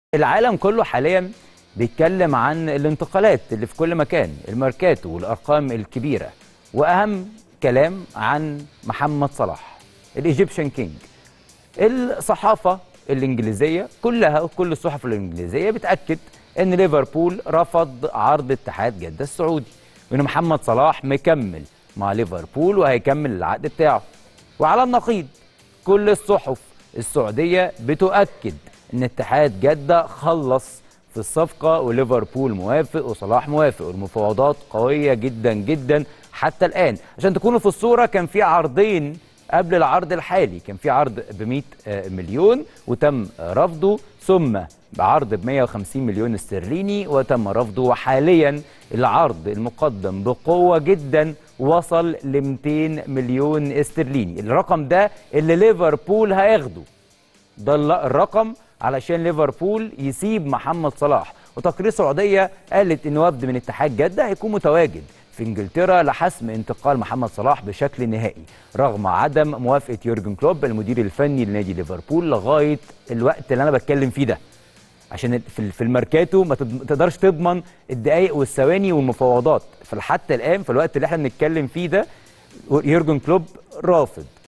العالم كله حاليا بيتكلم عن الانتقالات اللي في كل مكان الماركاتو والارقام الكبيره واهم كلام عن محمد صلاح الايجيبشن كينج الصحافه الانجليزيه كلها وكل الصحف الانجليزيه بتاكد ان ليفربول رفض عرض اتحاد جده السعودي وان محمد صلاح مكمل مع ليفربول وهيكمل العقد بتاعه وعلى النقيض كل الصحف السعوديه بتؤكد ان اتحاد جده خلص في الصفقه وليفربول موافق وصلاح موافق والمفاوضات قويه جدا جدا حتى الان عشان تكونوا في الصوره كان في عرضين قبل العرض الحالي كان في عرض ب 100 مليون وتم رفضه ثم بعرض ب 150 مليون استرليني وتم رفضه وحاليا العرض المقدم بقوه جدا وصل ل 200 مليون استرليني الرقم ده اللي ليفربول هياخده ده الرقم علشان ليفربول يسيب محمد صلاح وتقرير سعوديه قالت ان وفد من اتحاد جده هيكون متواجد في انجلترا لحسم انتقال محمد صلاح بشكل نهائي رغم عدم موافقه يورجن كلوب المدير الفني لنادي ليفربول لغايه الوقت اللي انا بتكلم فيه ده عشان في الماركاتو ما تقدرش تضمن الدقائق والثواني والمفاوضات فحتى الان في الوقت اللي احنا بنتكلم فيه ده يورجن كلوب رافض